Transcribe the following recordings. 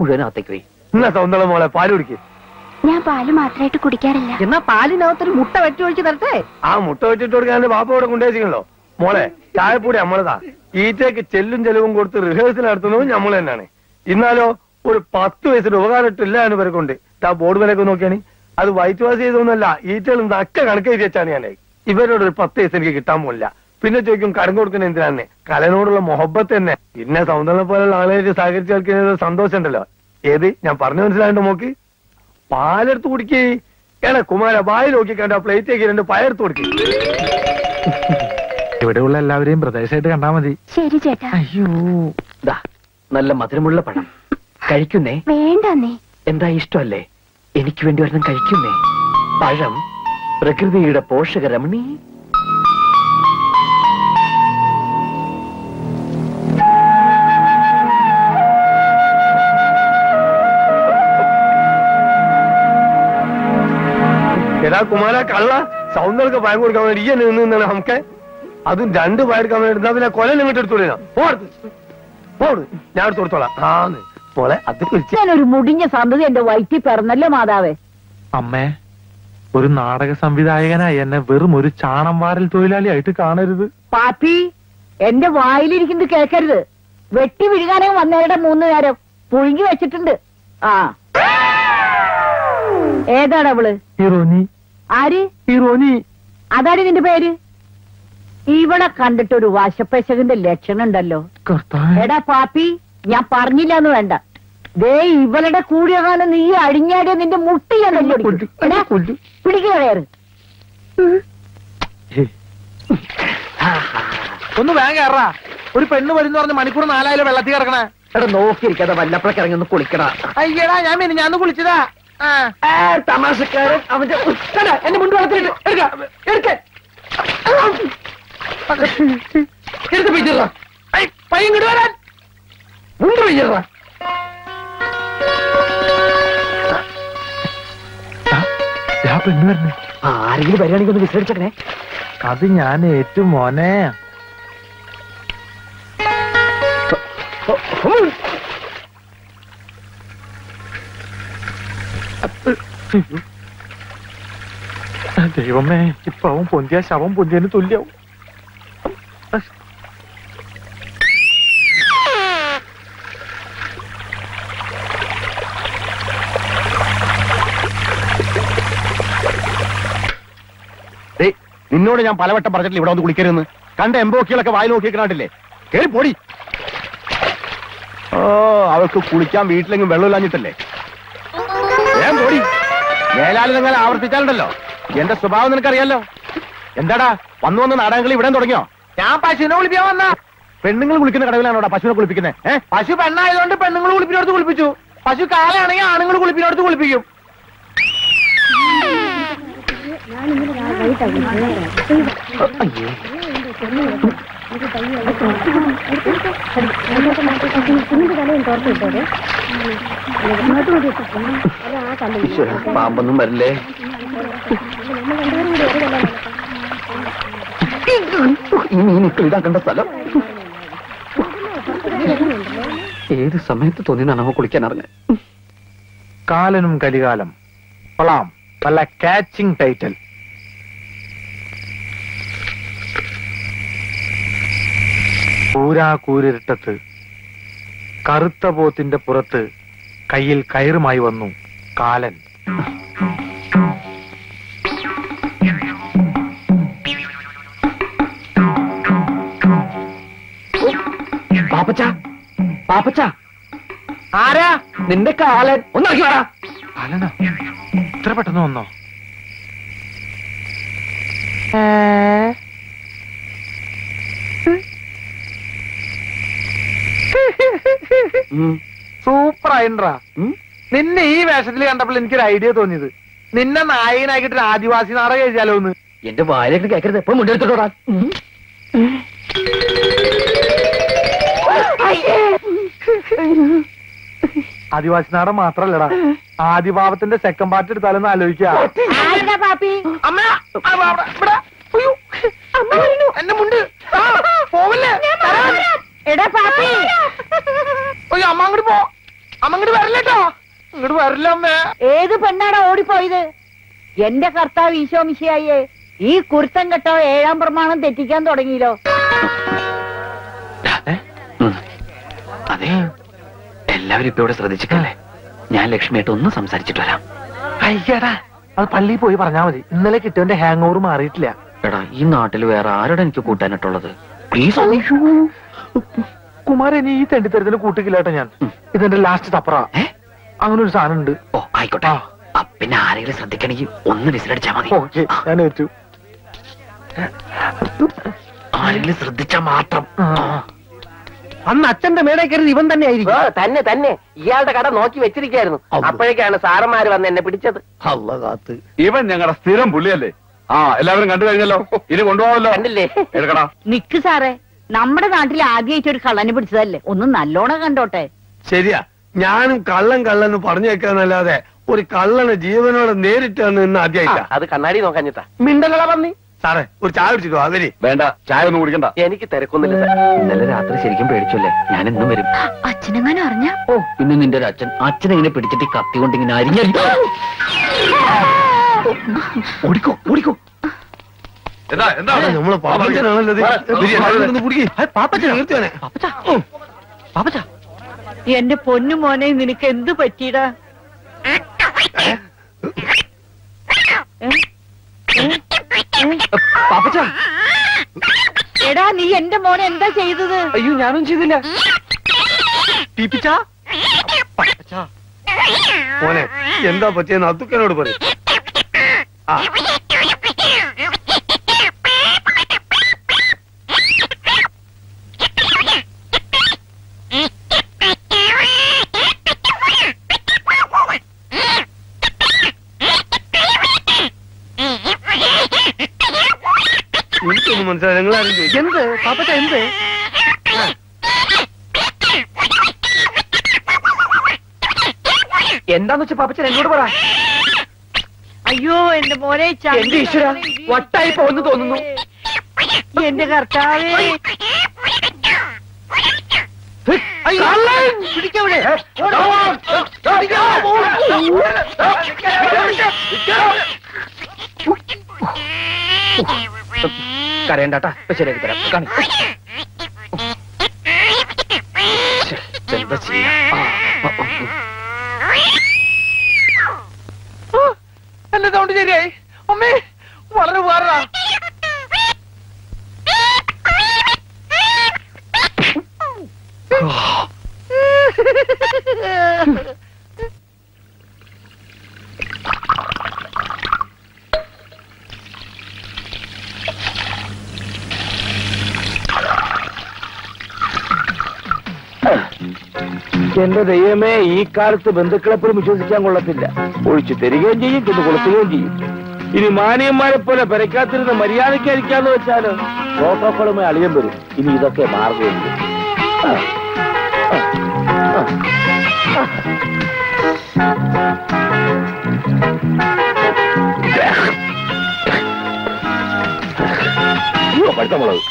മുഴുവനകത്തേക്ക് പോയി എന്നാ സൗന്ദര്യ മോളെ പാല് കുടിക്ക് ഞാൻ പാല് മാത്രമായിട്ട് കുടിക്കാറില്ല എന്നാ പാലിനകത്തൊരു മുട്ട വെട്ടി ഒഴിച്ച് തരട്ടെ ആ മുട്ട വെച്ചിട്ട് കൊടുക്കാൻ ബാപ്പ ഇവിടെ കൊണ്ടുവച്ചിട്ടുണ്ടല്ലോ മോളെ ചായപ്പൊടി നമ്മളതാ ഈറ്റയ്ക്ക് ചെല്ലും ചെലവും കൊടുത്ത് റിഹേഴ്സൽ നടത്തുന്നതും നമ്മൾ തന്നെയാണ് ഇന്നാലോ ഒരു പത്ത് വയസ്സിന് ഉപകാരമിട്ടില്ല എന്ന് പേരെ കൊണ്ട് ആ ബോർഡ് വിലയൊക്കെ നോക്കിയാണ് അത് വൈറ്റ് വാഷ് ചെയ്തൊന്നുമല്ല ഈറ്റകളും നക്ക കണക്ക് എഴുതി വെച്ചാണ് ഞാൻ ഇവരോട് ഒരു പത്ത് വയസ്സ് എനിക്ക് കിട്ടാൻ പോലില്ല പിന്നെ ചോദിക്കും കടം കൊടുക്കുന്ന എന്തിനാണ് കലനോടുള്ള മൊഹബത്ത് തന്നെ പിന്നെ സൗന്ദര്യം പോലുള്ള ആളുകളായിട്ട് സഹകരിച്ച് കളിക്കുന്നത് സന്തോഷം ഉണ്ടല്ലോ ഏത് ഞാൻ പറഞ്ഞു മനസ്സിലായിട്ട് നോക്ക് പാലെടുത്ത് കുടിക്കേ ഏടാ കുമാര വായി നോക്കി കണ്ട പ്ലേറ്റേക്ക് രണ്ട് പയർത്ത് കൊടുക്കേ ഇവിടെയുള്ള എല്ലാവരെയും പ്രദേശമായിട്ട് കണ്ടാ മതി ശരി ചേട്ടാ അയ്യോ ദാ നല്ല മധുരമുള്ള പഴം കഴിക്കുന്നേ വേണ്ടെന്നേ എന്താ ഇഷ്ടമല്ലേ എനിക്ക് വേണ്ടി ഒരെണ്ണം കഴിക്കുന്നേ പഴം പ്രകൃതിയുടെ പോഷകരമണി എടാ കുമാര കള്ള സൗന്ദര്യ പയം കൊടുക്കാൻ വേണ്ടി ഈ നിന്ന് നിന്നാണ് നമുക്ക് അതും രണ്ട് പയർക്കാൻ വേണ്ടി ഇരുന്നാ പിന്നെ കൊല ഇങ്ങോട്ട് എടുത്തോളൂ പോടുത്ത് പോട് ഞാൻ എടുത്ത് കൊടുത്തോളാം ആന്ന് മോളെ അത് പിടിച്ച് ഞാനൊരു മുടിഞ്ഞ സന്തതി എന്റെ വയറ്റിൽ പിറന്നല്ലോ മാതാവേ അമ്മേ ഒരു നാടക സംവിധായകനായി എന്നെ വെറും ഒരു ചാണം വാരൽ തൊഴിലാളിയായിട്ട് കാണരുത് പാപ്പി എന്റെ വായിലിരിക്കുന്നത് കേൾക്കരുത് വെട്ടി വിഴുകാനേ വന്നവരുടെ മൂന്ന് നേരം പുഴുങ്ങി വെച്ചിട്ടുണ്ട് ആ ഏതാണ് അവള് ഹീറോനി ആര് ഹീറോനി അതാണ് നിന്റെ പേര് ഇവളെ കണ്ടിട്ട് ഒരു വാശപ്പശകന്റെ ലക്ഷണം ഉണ്ടല്ലോ കർത്താവേ എടാ പാപ്പി ഞാൻ പറഞ്ഞില്ല എന്ന് വേണ്ട ദേ ഇവളുടെ കൂടിയ കാലം നീ അഴിഞ്ഞാടിയ നിന്റെ മുട്ടി ഞാൻ പിടിക്കുക കയറ് ഒന്ന് വേഗം കയറാ ഒരു പെണ്ണ് വരുന്ന പറഞ്ഞ് മണിക്കൂർ നാലായാലും വെള്ളത്തിൽ കിടക്കണേ എടാ നോക്കിയിരിക്കാതെ വല്ലപ്പോഴൊക്കെ ഇറങ്ങി ഒന്ന് കുളിക്കണ അയ്യടാ ഞാൻ മിനി ഞാൻ കുളിച്ചതാ ആ തമാശക്കാരൻ അവന്റെ കണ്ടാ, എന്നെ മുണ്ട് വളർത്തിട്ട് എടുക്ക എടുക്ക എടുത്ത് പിടിച്ചിട പയ്യൻ ഇങ്ങോട്ട് വരാൻ മുണ്ട് പിടിച്ചിട ആ പെണ്ണ് വരണേ ആരെങ്കിലും വരികയാണെങ്കിൽ ഒന്ന് വിസരിച്ചേ അത് ഞാൻ ഏറ്റു മോനെ ദൈവമേ ഇപ്പൊ അവൻ പൊന്തിയ ശവം പൊന്തിയതിന് തുല്യാവും ഏയ്, നിന്നോട് ഞാൻ പലവട്ടം പറഞ്ഞിട്ടില്ല ഇവിടെ ഒന്ന് കുളിക്കരുതെന്ന് കണ്ട എംബോക്കികളൊക്കെ വായി നോക്കിക്കണ്ടില്ലേ കേറി പോടി ഓ അവൾക്ക് കുളിക്കാൻ വീട്ടിലെങ്കിലും വെള്ളമില്ലാഞ്ഞിട്ടല്ലേ വേഗം പോടി മേലാലും നിങ്ങൾ ആവർത്തിച്ചാലുണ്ടല്ലോ എന്റെ സ്വഭാവം നിനക്കറിയാലോ എന്താടാ വന്നു വന്ന് നാടകങ്ങൾ ഇവിടെ തുടങ്ങിയോ ഞാൻ പശുവിനെ കുളിപ്പിക്കാൻ വന്ന പെണ്ണുങ്ങൾ കുളിക്കുന്ന കടവിലാണോടാ പശുവിനെ കുളിപ്പിക്കുന്നത് ഏഹ് പശു പെണ്ണായതുകൊണ്ട് പെണ്ണുങ്ങൾ കുളിപ്പിനടുത്ത് കുളിപ്പിച്ചു പശു കാലാണെങ്കിൽ ആണുങ്ങൾ കുളിപ്പിനടുത്ത് കുളിപ്പിക്കും പാമ്പൊന്നും വരില്ലേ ഈ മീനുക്കൾ ഇതാക്കേണ്ട സ്ഥലം ഏത് സമയത്ത് തോന്നിയാണ് അവ കുളിക്കാൻ അറിഞ്ഞത് കാലനും കലികാലം കൊള്ളാം നല്ല കാച്ചിങ് ടൈറ്റൽ കൂരാ കൂരിരുട്ടത്ത് കറുത്ത പോത്തിന്റെ പുറത്ത് കയ്യിൽ കയറുമായി വന്നു കാലൻ പാപ്പച്ച പാപ്പച്ച ആരാ നിന്റെ കാലൻ ഒന്നിറക്കി വേടാ കാലനാ ഇത്ര പെട്ടെന്ന് വന്നോ സൂപ്പർ ആയിട്ടാ നിന്നെ ഈ വേഷത്തിൽ കണ്ടപ്പോൾ എനിക്കൊരു ഐഡിയ തോന്നിയത് നിന്നെ നായകനാക്കിട്ട് ഒരു ആദിവാസി നാടകം എഴുതിയാലോ ഒന്ന് എന്റെ വായിലേക്ക് കേൾക്കരുത് എപ്പോഴും മുണ്ടെടുത്തോടാ ആദിവാസി നാടകം മാത്രല്ലടാ ആദിഭാവത്തിന്റെ സെക്കൻഡ് പാർട്ട് എടുത്താലൊന്ന് ആലോചിക്കുക ആരുടെ പാപ്പി അമ്മ അവിടെ, അവിടെ, ഇവിടെ. ഉയ്യോ. എന്റെ മുണ്ട് ആ, പോവല്ലേ തരാം. എടാ പാപ്പി അയ്യോ അമ്മ അങ്ങോട്ട് പോ അമ്മ ഇങ്ങോട്ട് വരില്ലട്ടോ ഇങ്ങോട്ട് വരില്ല അമ്മേ ഏത് പെണ്ണാടാ ഓടിപ്പോയത് എന്റെ കർത്താവ് ഈശോ മിശിയായേ ഈ കുരുത്തം കെട്ടോ ഏഴാം പ്രമാണം തെറ്റിക്കാൻ തുടങ്ങിയല്ലോ ഉം. അതെ എല്ലാവരും ഇപ്പൊ ഇവിടെ ശ്രദ്ധിച്ചിട്ടല്ലേ ഞാൻ ലക്ഷ്മിയായിട്ട് ഒന്ന് സംസാരിച്ചിട്ട് വരാം അയ്യടാ അത് പള്ളിയിൽ പോയി പറഞ്ഞാ മതി ഇന്നലെ കിട്ടിയവന്റെ ഹാങ് ഓവർ മാറിയിട്ടില്ല എടാ ഈ നാട്ടിൽ വേറെ ആരോടെ എനിക്ക് കൂട്ടാനായിട്ടുള്ളത് പ്ലീസ് കുമാരൻ ഈ തെണ്ടിത്തരത്തിന് കൂട്ടിക്കില്ലാട്ടോ ഞാൻ ഇതെന്റെ ലാസ്റ്റ് തപ്പറ ഏ അങ്ങനെ ഒരു സാധനം ഉണ്ട് ഓ ആയിക്കോട്ടെ ആ. ആ, പിന്നെ ആരെങ്കിലും ശ്രദ്ധിക്കണമെങ്കിൽ ഒന്ന് വിസിലടിച്ചാ മതി ഓക്കെ ആ, ഞാൻ ഏറ്റു ആരെങ്കിലും ശ്രദ്ധിച്ചാ മാത്രം ആ. അന്ന് അച്ഛന്റെ മേടെ കയറി ഇവൻ തന്നെ ആയിരിക്കും തന്നെ തന്നെ ഇയാളുടെ കട നോക്കി വെച്ചിരിക്കായിരുന്നു അപ്പോഴേക്കാണ് സാറന്മാര് വന്ന് എന്നെ പിടിച്ചത് അല്ല കാത്ത് ഇവൻ ഞങ്ങളുടെ സ്ഥിരം പുള്ളിയല്ലേ ആ എല്ലാവരും കണ്ടു കഴിഞ്ഞല്ലോ ഇനി കൊണ്ടുപോകാമല്ലോ കണ്ടില്ലേ എടുക്കടാ നിക്ക് സാറേ നമ്മുടെ നാട്ടിൽ ആദ്യമായിട്ട് ഒരു കള്ളനെ പിടിച്ചതല്ലേ ഒന്ന് നല്ലോണം കണ്ടോട്ടെ ശരിയാ ഞാനും കള്ളൻ കള്ളൻ പറഞ്ഞു വെക്കാന്നല്ലാതെ ഒരു കള്ളന് ജീവനോടെ നേരിട്ട് വന്ന് ഇന്ന് ആദ്യമായിട്ടാ അത് കണ്ണാടി നോക്കാഞ്ഞിട്ടാ മിണ്ടലള പന്നി സാറേ ഒരു ചായ കുടിച്ചിട്ടോ അവര് വേണ്ട ചായ ഒന്നും കുടിക്കണ്ട എനിക്ക് തിരക്കൊന്നുമില്ല സാർ ഇന്നലെ രാത്രി ശരിക്കും പേടിച്ചല്ലേ ഞാൻ ഇന്നും വരും അച്ഛനെങ്ങാനും അറിഞ്ഞ ഓ ഇന്ന് നിന്റെ ഒരു അച്ഛൻ അച്ഛനെ ഇങ്ങനെ പിടിച്ചിട്ട് ഈ കത്തി കൊണ്ട് ഇങ്ങനെ അരിഞ്ഞ ഓടിക്കോ ഓടിക്കോ എന്താ എന്താ നമ്മളെ പാപ്പച്ചനാണല്ലോ ഇത്. ബിരിയാണി ഒന്ന് കുടിക്ക്. തീർച്ചയാണേ. എന്റെ പൊന്നു മോനെ നിനക്ക് എന്ത് പറ്റിയടാ ഏ? ഏ? പാപ്പച്ച എടാ നീ എന്റെ മോനെ എന്താ ചെയ്തത് അയ്യോ ഞാനും ചെയ്തില്ല മോനെ എന്താ പറ്റിയെന്ന് അത്തുക്കനോട് പറയും ആ എനിക്കൊന്നും മനസ്സിലായി നിങ്ങളാരും ചോദിച്ചു എന്ത് പാപ്പച്ച എന്ത് എന്താന്ന് വെച്ചാ പാപ്പച്ചൻ എന്നോട് പറ അയ്യോ എന്റെ മോനെ എന്റെ ഈശ്വരാ, വട്ടായി പോകുന്നു തോന്നുന്നു. എന്റെ കർത്താവേ പിടിക്കവിടെ കരയണ്ടാട്ടാ ഇപ്പൊ ശരിയാക്കി തരാം കാണി ശ്ശെ, എന്താ ചെയ്യാ ആ, ആ, ആ, ഉം. എന്റെ സൗണ്ട് ശരിയായി അമ്മേ വളരെ ഉപകാരടാ എന്റെ ദൈവമേ ഈ കാലത്ത് ബന്ധുക്കളെ പോലും വിശ്വസിക്കാൻ കൊള്ളത്തില്ല ഒഴിച്ചു തരികയും ചെയ്യും ചെന്ന് കൊളുത്തുകയും ചെയ്യും ഇനി മാനിയന്മാരെ പോലെ പെരക്കാത്തിരുന്ന് മര്യാദയ്ക്കായിരിക്കാന്ന് വെച്ചാല് പ്രോട്ടോക്കോളുമേ അളിയം വരും ഇനി ഇതൊക്കെ മാർഗമുണ്ട് ആ, ആ, ആ, ആ. അയ്യോ, പഴുത്ത മുളക്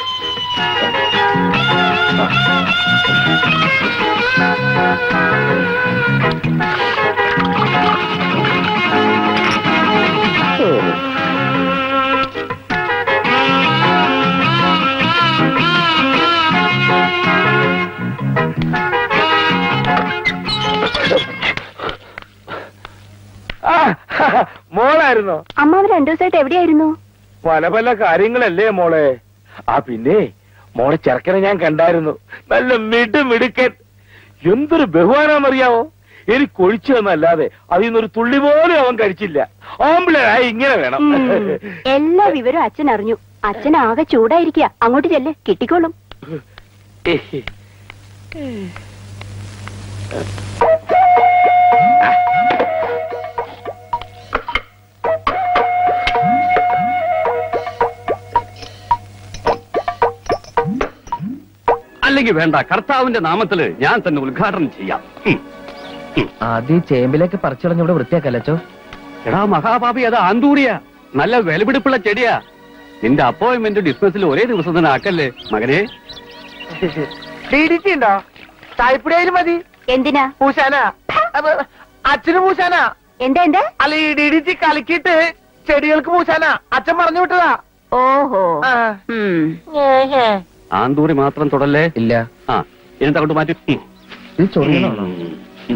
ആ, മോളായിരുന്നോ അമ്മാവ് രണ്ടു ദിവസമായിട്ട് എവിടെയായിരുന്നു പല പല കാര്യങ്ങളല്ലേ മോളെ ആ പിന്നെ മോളെ ചെറുക്കനെ ഞാൻ കണ്ടായിരുന്നു നല്ല മിടുമിടുക്കൻ എന്തൊരു ബഹുമാനാന്നറിയാവോ എനിക്ക് ഒഴിച്ചു തന്നല്ലാതെ അതിൽ നിന്നൊരു തുള്ളി പോലും അവൻ കഴിച്ചില്ല ആമ്പിളായി ഇങ്ങനെ വേണം എല്ലാ വിവരവും അച്ഛൻ അറിഞ്ഞു അച്ഛൻ ആകെ ചൂടായിരിക്കുക അങ്ങോട്ട് ചെല്ല് കിട്ടിക്കോളും അല്ലെങ്കിൽ വേണ്ട കർത്താവിന്റെ നാമത്തില് ഞാൻ തന്നെ ഉദ്ഘാടനം ചെയ്യാം ഉം. ആദ്യം ചേമ്പിലേക്ക് പറിച്ചുളഞ്ഞ ഇവിടെ വൃത്തിയാക്കല്ലോ എടാ മഹാപാപി അത് ആന്തൂറിയ നല്ല വിലപിടിപ്പുള്ള ചെടിയാ നിന്റെ അപ്പോയിന്റ്മെന്റ് ഡിസ്മസിൽ ഒരേ ദിവസം തന്നെ ആക്കല്ലേ മകനെ ഡി ഡി ടി ഉണ്ടോ ചായപ്പൊടി ആയാലും മതി എന്തിനാ പൂശാന അപ്പൊ അച്ഛന് പൂശാനാ എന്താ എന്താ അല്ല ഈ ഡിഡിച്ച് കലക്കിയിട്ട് ചെടികൾക്ക് പൂശാനാ അച്ഛൻ പറഞ്ഞു വിട്ടതാ ഓഹോ ആ. ഉം. ആന്തൂറി മാത്രം തുടല്ലേ ഇല്ല ആ എന്നിട്ട് അങ്ങോട്ട് മാറ്റി ഉം. ഇത് ചൊറിയണോ ഉം.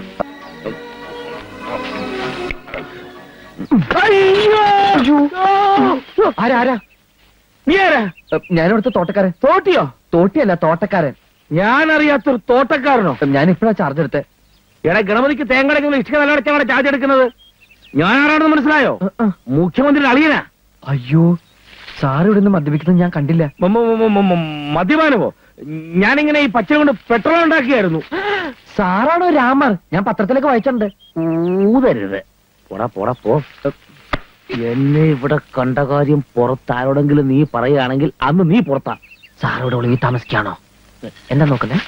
ആരാ നീ ആരാ ഞാനിവിടുത്തെ തോട്ടക്കാരൻ തോട്ടിയോ തോട്ടിയല്ല തോട്ടക്കാരൻ ഞാൻ അറിയാത്തൊരു തോട്ടക്കാരനോ ഞാൻ ഇപ്പഴാ ചാർജ് എടുത്തേ എടാ ഗണപതിക്ക് തേങ്ങടക്കുന്ന ഇഷ്ട നിലടച്ചാണ് ചാർജ് എടുക്കുന്നത് ഞാൻ ആരാണെന്ന് മനസ്സിലായോ മുഖ്യമന്ത്രി അളിയനാ അയ്യോ സാർ ഇവിടെ നിന്ന് മദ്യപിക്കുന്നത് ഞാൻ കണ്ടില്ല മ- മ- മ- മ- മ- മദ്യപാനമോ ഞാനിങ്ങനെ ഈ പച്ച കൊണ്ട് പെട്രോൾ ഉണ്ടാക്കിയായിരുന്നു സാറാണോ രാമർ ഞാൻ പത്രത്തിലൊക്കെ വായിച്ചിട്ടുണ്ട് ഊതരുത് പോടാ പോടാ പോ എന്നെ ഇവിടെ കണ്ട കാര്യം പുറത്താരോടെങ്കിലും നീ പറയുകയാണെങ്കിൽ അന്ന് നീ പുറത്താ സാറോട് ഒളിവി താമസിക്കാണോ എന്താ നോക്കുന്നേ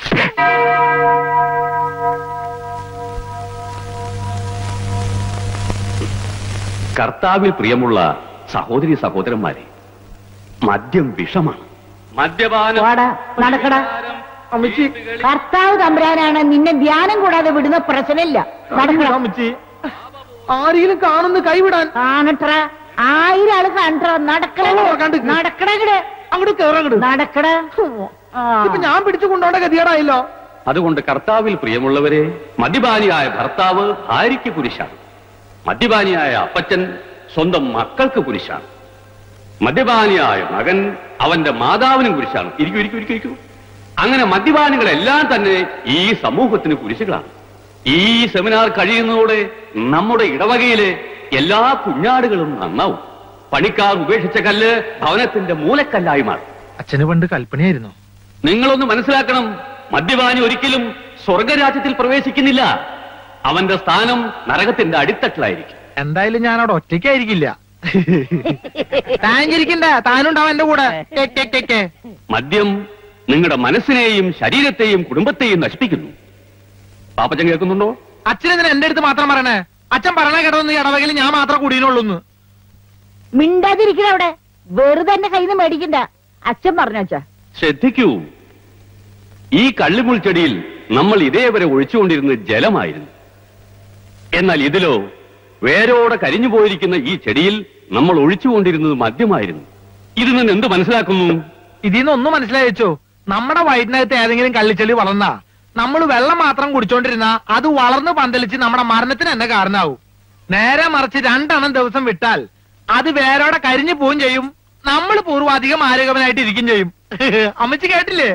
കർത്താവിൽ പ്രിയമുള്ള സഹോദരി സഹോദരന്മാരെ മദ്യം വിഷമാണ് മദ്യപാനം വാടാ നടക്കടാ അമ്മച്ചി കർത്താവ് തമ്പുരാനാണ് നിന്നെ ധ്യാനം കൂടാതെ വിടുന്ന പ്രശ്നമില്ല നടക്കടാ അമ്മച്ചി ആരെങ്കിലും കാണുന്നു കൈവിടാൻ കാണട്ടറ ആയിരം ആള് കാണട്ടറ നടക്കട ഓ, കണ്ടിക്ക്. നടക്കട അങ്ങോട്ട് കേറങ്ങട് നടക്കട ഇപ്പൊ ഞാൻ പിടിച്ചു കൊണ്ടോണ്ട ഗതികേടായല്ലോ അതുകൊണ്ട് കർത്താവിൽ പ്രിയമുള്ളവരെ മദ്യപാനിയായ ഭർത്താവ് ഭാര്യയ്ക്ക് കുരിശാണ് മദ്യപാനിയായ അപ്പച്ചൻ സ്വന്തം മക്കൾക്ക് കുരിശാണ് മദ്യപാനിയായ മകൻ അവന്റെ മാതാവിനും കുരിശാണ് ഇരിക്കൂ ഇരിക്കൂ ഇരിക്കൂ ഇരിക്കൂ അങ്ങനെ മദ്യപാനികളെല്ലാം തന്നെ ഈ സമൂഹത്തിന് കുരിശുകളാണ് ഈ സെമിനാർ കഴിയുന്നതോടെ നമ്മുടെ ഇടവകയിലെ എല്ലാ കുഞ്ഞാടുകളും നന്നാവും പണിക്കാർ ഉപേക്ഷിച്ച കല്ല് ഭവനത്തിന്റെ മൂലക്കല്ലായി മാറും അച്ഛന് പണ്ട് കൽപ്പനയായിരുന്നു നിങ്ങളൊന്ന് മനസ്സിലാക്കണം മദ്യപാനി ഒരിക്കലും സ്വർഗരാജ്യത്തിൽ പ്രവേശിക്കുന്നില്ല അവന്റെ സ്ഥാനം നരകത്തിന്റെ അടിത്തട്ടിലായിരിക്കും എന്തായാലും ഞാൻ അവിടെ ഒറ്റയ്ക്കായിരിക്കില്ല താൻ ചിരിക്കണ്ട താനുണ്ടാവും എന്റെ കൂടെ കെ, കെ, കെ, കെ. മദ്യം നിങ്ങളുടെ മനസ്സിനെയും ശരീരത്തെയും കുടുംബത്തെയും നശിപ്പിക്കുന്നു പാപ്പച്ചൻ കേൾക്കുന്നുണ്ടോ അച്ഛനെന്തിനാ എന്റെ അടുത്ത് മാത്രം പറയണേ അച്ഛൻ പറയണ കേട്ടതൊന്ന് ഈ ഇടവകയിൽ ഞാൻ മാത്രം കൂടിയുള്ളൂ മിണ്ടാതിരിക്കണ അവിടെ വെറുതെ എന്നെ കയ്യിൽ നിന്ന് മേടിക്കണ്ട അച്ഛൻ പറഞ്ഞാച്ചാ ശ്രദ്ധിക്കൂ ഈ കള്ളിമുൾച്ചെടിയിൽ നമ്മൾ ഇതേവരെ ഒഴിച്ചുകൊണ്ടിരുന്നത് ജലമായിരുന്നു എന്നാൽ ഇതിലോ വേരോടെ കരിഞ്ഞു പോയിരിക്കുന്ന ഈ ചെടിയിൽ നമ്മൾ ഒഴിച്ചുകൊണ്ടിരുന്നത് മദ്യമായിരുന്നു ഇതിൽ നിന്ന് എന്ത് മനസ്സിലാക്കുന്നു ഇതിന്ന് ഒന്നും മനസ്സിലായി വെച്ചോ നമ്മുടെ വയറ്റിനകത്ത് ഏതെങ്കിലും കള്ളിച്ചെളി വളർന്ന നമ്മൾ വെള്ളം മാത്രം കുടിച്ചോണ്ടിരുന്ന അത് വളർന്ന് പന്തലിച്ച് നമ്മുടെ മരണത്തിന് തന്നെ കാരണമാവും നേരെ മറിച്ച് രണ്ടെണ്ണം ദിവസം വിട്ടാൽ അത് വേരോടെ കരിഞ്ഞു പോവും ചെയ്യും നമ്മൾ പൂർവാധികം ആരോഗ്യവനായിട്ട് ഇരിക്കും ചെയ്യും അമ്മച്ചി കേട്ടില്ലേ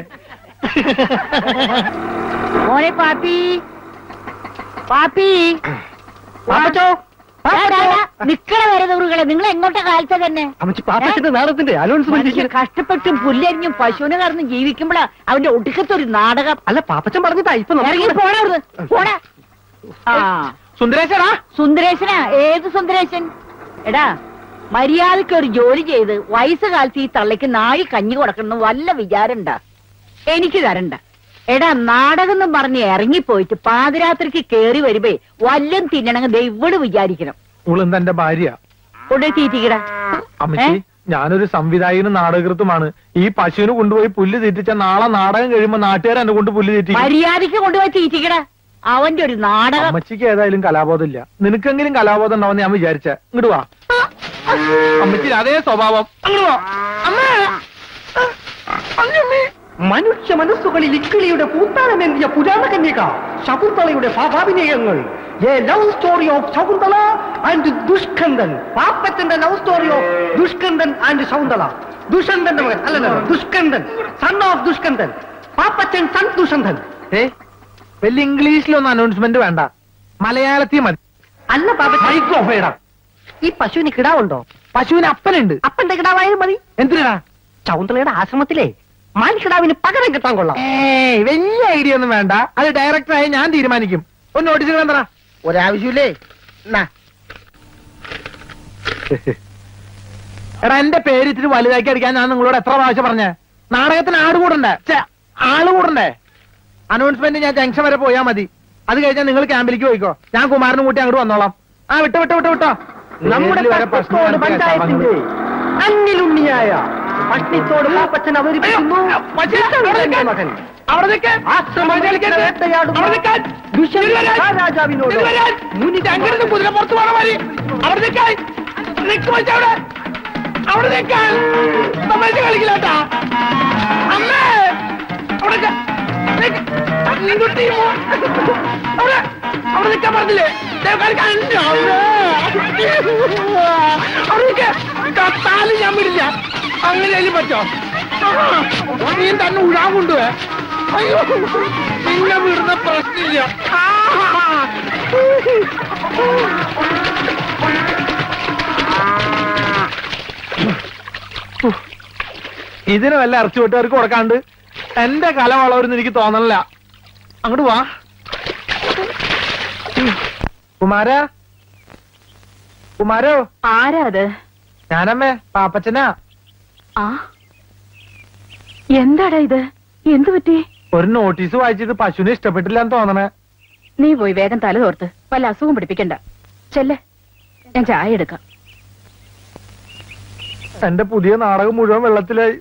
മോനെ പാപ്പി പാപ്പി പാപ്പച്ചോ, നിക്കണ വരെ ദൂറുകളെ നിങ്ങൾ എങ്ങോട്ടാ കാലത്തെ തന്നെ അമ്മച്ചി പാപ്പച്ചന്റെ നാടകത്തിന്റെ അലോൺസ്മെന്റ് മനുഷ്യൻ കഷ്ടപ്പെട്ടും പുല്ലരിഞ്ഞും പശുവിനെ കറന്നും ജീവിക്കുമ്പോഴാ അവന്റെ ഒടുക്കത്തൊരു നാടകം അല്ല പാപ്പച്ചൻ പറഞ്ഞിട്ടാ ഇപ്പൊ ഇറങ്ങി പോടാ അവിടുന്ന് പോടാ ആ സുന്ദരേശ്വരാ സുന്ദരേശനാ ഏത് സുന്ദരേശൻ എടാ മര്യാദക്ക് ഒരു ജോലി ചെയ്ത് വയസ്സുകാലത്ത് ഈ തള്ളയ്ക്ക് നാഴി കഞ്ഞി കൊടുക്കണം വല്ല വിചാരണ്ട എനിക്ക് തരണ്ട എടാ നാടകം എന്നും പറഞ്ഞ് ഇറങ്ങിപ്പോയിട്ട് പാതിരാത്രിക്ക് കേറി വരുമ്പേ വല്ലം തിന്നണമെങ്കിൽ ദൈവട് വിചാരിക്കണം ഇവളെന്താ എന്റെ ഭാര്യ കൊണ്ടേ തീറ്റിക്കടാ അമ്മച്ചി ഞാനൊരു സംവിധായകനും നാടകൃത്തുമാണ് ഈ പശുവിന് കൊണ്ടുപോയി പുല്ല് തീറ്റിച്ച നാളെ നാടകം കഴിയുമ്പോ നാട്ടുകാർ എന്നെ കൊണ്ട് പുല്ല് തീറ്റി മര്യാദക്ക് കൊണ്ടുപോയി തീറ്റിക്കടാ അവന്റെ ഒരു നാടകം അമ്മച്ചിക്ക് ഏതായാലും കലാബോധം ഇല്ല നിനക്കെങ്കിലും കലാബോധം ഉണ്ടാവും ഞാൻ വിചാരിച്ച ഇങ്ങോട്ട് വാ അമ്മച്ചി അതേ സ്വഭാവം അങ്ങോട്ട് വാ അമ്മേ അമ്മേ മനുഷ്യ മനസ്സുകളിൽ ഇക്കിളിയുടെ പൂത്താനമേന്തിയ പുരാണ കന്യക ശകുന്തളയുടെ സ്വാഭാവിനേയങ്ങൾ a love story of Shakuntala and Dushkandan പാപ്പച്ചന്റെ love story of Dushkandan and Shakuntala ദുഷന്തന്റെ മകൻ അല്ലല്ലോ Dushkandan son of Dushkandan Pappachan son Dushanthan ഏ വലിയ ഇംഗ്ലീഷിലൊന്നും അനൗൺസ്മെന്റ് വേണ്ട മലയാളത്തിൽ മതി അല്ല പാപ്പ ഈ പശുവിന് കിടാവുണ്ടോ പശുവിന് അപ്പനുണ്ട് അപ്പന്റെ കിടാവായാലും മതി എന്തിനാ ശകുന്തളയുടെ ആശ്രമത്തിലെ മാൻകിടാവിന് പകരം കിട്ടാൻ കൊള്ളാം ഏയ് വലിയ ഐഡിയ ഒന്നും വേണ്ട അത് ഡയറക്ടറായി ഞാൻ തീരുമാനിക്കും ഒന്ന് നോട്ടീസ് എന്താ ഒരാവശ്യമില്ലേ എടാ എന്റെ പേര് ഇത്തിരി വലുതാക്കി അടിക്കാൻ ഞാൻ നിങ്ങളോട് എത്ര പ്രാവശ്യം പറഞ്ഞേ നാടകത്തിന് ആട് കൂടണ്ടേ ഛെ, ആള് കൂടണ്ടേ അനൗൺസ്മെന്റ് ഞാൻ ജംഗ്ഷൻ വരെ പോയാ മതി അത് കഴിഞ്ഞാൽ നിങ്ങൾ ക്യാമ്പിലേക്ക് പോയിക്കോ ഞാൻ കുമാരനും കൂട്ടി അങ്ങോട്ട് വന്നോളാം ആ വിട്ടോ വിട്ടോ വിട്ടോ വിട്ടോ നമ്മുടെ പേരില് വരെ പ്രശ്നം പട്ടത്തോട് കാണിക്കാൻ പഞ്ചായത്തിന്റെ ശാപങ്ങൾ. അന്നിലുണ്ണിയായ പട്ടിത്തോട് പാപ്പച്ചൻ അവതരിപ്പിക്കുന്നു എന്റെ മകൻ അവിടെ നിൽക്കാൻ രാജാവിനോട് അങ്ങനെ കുതിര പുറത്ത് പോണ മാതിരി അവിടെ നിൽക്കാൻ നിൽക്ക് വെച്ചവിടെ അവിടെ നിൽക്കാൻ തമാശ കളിക്കില്ലാട്ടാ അമ്മേ അവിടെ നിക്ക. നിക്ക്. നിങ്ങോട്ട് ഈ മോ- അവിടെ അവിടെ നിൽക്കാൻ പറഞ്ഞില്ലേ ദേ കളിക്കാൻ ഉണ്ട്. അവിടെ. അവിടെ നിൽക്ക. കത്താലും ഞാൻ വിടില്ല അങ്ങനെയാലും പറ്റോ ആ, നീ തന്നെ ഉഴാൻ കൊണ്ടുപോയ അയ്യോ നിന്നെ വിടുന്ന പ്രശ്നമില്ല ആ. ഇതിന് വല്ല ഇറച്ചി വെട്ടുകാർക്ക് കൊടുക്കാണ്ട് എന്റെ കല വളവരുന്ന് എനിക്ക് തോന്നണില്ല അങ്ങോട്ട് വാ കുമാര കുമാരോ ആരാ അത് ഞാനമ്മേ പാപ്പച്ചനാ ആ എന്താടാ ഇത് എന്തു പറ്റി ഒരു നോട്ടീസ് വായിച്ചത് പശുവിനെ ഇഷ്ടപ്പെട്ടില്ല എന്ന് തോന്നണേ നീ പോയി വേഗം തല തോർത്ത് വല്ല അസുഖം പിടിപ്പിക്കണ്ട ചെല്ലെ ഞാൻ ചായ എടുക്കാം എന്റെ പുതിയ നാടകം മുഴുവൻ വെള്ളത്തിലായി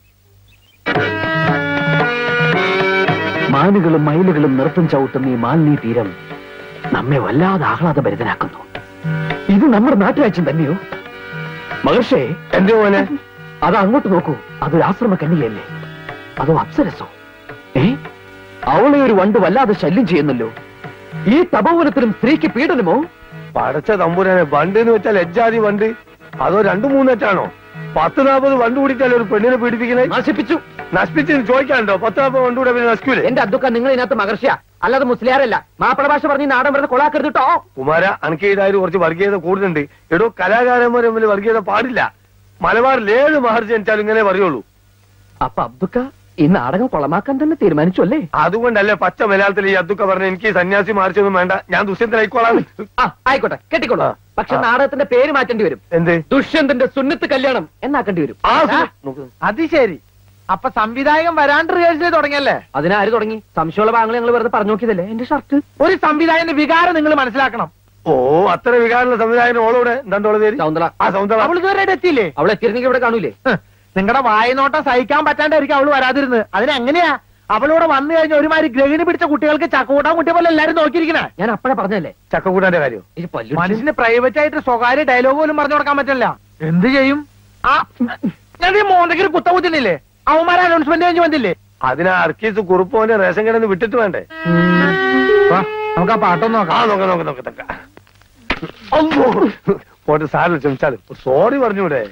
മാനുകളും മയിലുകളും നൃത്തം ചവിട്ടുന്ന ഈ മാലിന്യ തീരം നമ്മെ വല്ലാതെ ആഹ്ലാദഭരിതനാക്കുന്നു ഇത് നമ്മുടെ നാട്ടുരാജ്യം തന്നെയോ മഹർഷേ എന്റെ മോനെ അത് അങ്ങോട്ട് നോക്കൂ അതൊരു ആശ്രമ കന്യകയല്ലേ അതോ അപ്സരസോ ഏ അവളെ ഒരു വണ്ട് വല്ലാതെ ശല്യം ചെയ്യുന്നല്ലോ ഈ തപോവനത്തിലും സ്ത്രീക്ക് പീഡനമോ പടച്ച തമ്പുരാനെ വണ്ട് എന്ന് വെച്ചാൽ എജ്ജാതി വണ്ട് അതോ രണ്ടു മൂന്നെറ്റാണോ പത്ത് നാൽപ്പത് വണ്ട് കൂടിയിട്ടല്ലേ ഒരു പെണ്ണിനെ പീഡിപ്പിക്കണേ നശിപ്പിച്ചു നശിപ്പിച്ച് ചോദിക്കാനുണ്ടോ പത്ത് നാൽപ്പത് വണ്ട് കൂടെ പിന്നെ നശിക്കൂലേ എന്റെ അദ്ദുക്ക നിങ്ങൾ ഇതിനകത്ത് മഹർഷിയ അല്ലാതെ മുസ്ലിയാരല്ല മാപ്പിള ഭാഷ പറഞ്ഞ് ഈ നാടൻ വെറുതെ കൊളാക്കരുത് കേട്ടോ കുമാര അനക്ക് ഇതായാലും കുറച്ച് വർഗീയത കൂടുതലുണ്ട് എടോ കലാകാരന്മാർ തമ്മിൽ വർഗീയത പാടില്ല മലബാറിൽ ഏത് മഹർജി ജനിച്ചാലും ഇങ്ങനെ പറയുള്ളൂ അപ്പൊ അബ്ദുക്ക ഈ നാടകം കൊളമാക്കാൻ തന്നെ തീരുമാനിച്ചു അല്ലേ അതുകൊണ്ടല്ലേ പച്ച മലയാളത്തിൽ ഈ അതൊക്കെ പറഞ്ഞ എനിക്ക് ഈ സന്യാസി മാറിച്ചൊന്നും വേണ്ട ഞാൻ ദുഷ്യന്തനായിക്കോളാം ആ ആയിക്കോട്ടെ കെട്ടിക്കോളൂ പക്ഷെ നാടകത്തിന്റെ പേര് മാറ്റേണ്ടി വരും എന്ത് ദുഷ്യന്തന്റെ സുന്നത്ത് കല്യാണം എന്നാക്കേണ്ടി വരും ആ ആ. നോക്ക്. അത് ശരി അപ്പൊ സംവിധായകൻ വരാണ്ട് റിഹേഴ്സൽ തുടങ്ങിയല്ലേ അതിനാര് തുടങ്ങി സംശയമുള്ള ഭാഗങ്ങൾ ഞങ്ങൾ വെറുതെ പറഞ്ഞു നോക്കിയതല്ലേ എന്റെ ഷർട്ട് ഒരു സംവിധായകന്റെ വികാരം നിങ്ങൾ മനസ്സിലാക്കണം ഓ അത്ര വികാരമുള്ള സംവിധായകൻ ഓളോടെ എന്താണ്ടോളെ പേര് ശൗന്തള ആ സൗന്ദര്യ അവൾ ഇതുവരെ എത്തിയില്ലേ അവൾ എത്തിയിരുന്നെങ്കിൽ ഇവിടെ കാണൂലേ നിങ്ങളുടെ വായനോട്ടം സഹിക്കാൻ പറ്റാണ്ടായിരിക്കും അവള് വരാതിരുന്നത് അതിനെങ്ങനെയാ അവളോട് വന്നു കഴിഞ്ഞ ഒരുമാതിരി ഗ്രഹിണി പിടിച്ച കുട്ടികൾക്ക് ചക്കൂട്ടാൻ കുട്ടിയെ പോലെ എല്ലാരും നോക്കിയിരിക്കണേ ഞാൻ അപ്പഴേ പറഞ്ഞല്ലേ ചക്കക്കൂട്ടാന്റെ കാര്യം ഇത് പല്ലു മനുഷ്യന് പ്രൈവറ്റ് ആയിട്ട് സ്വകാര്യ ഡയലോഗ് പോലും പറഞ്ഞു കൊടുക്കാൻ പറ്റില്ല എന്ത് ചെയ്യും ആ ഞാൻ ഈ മോന്തയ്ക്ക് കുത്ത കുത്തുന്നില്ലേ അവന്മാരെ അനൗൺസ്മെന്റ് കഴിഞ്ഞ് വന്നില്ലേ അതിനാ അർക്കീസ് കുറുപ്പോന്റെ റേഷൻ കടന്ന് വിട്ടിട്ട് വേണ്ടേ വാ, നമുക്ക് ആ പാട്ടൊന്ന് ആ നോക്കാം നോക്ക നോക്ക നോക്ക തക്ക അമ്മോ. പോട്ടെ സാറിന് ക്ഷമിച്ചാല് സോറി പറഞ്ഞൂടെ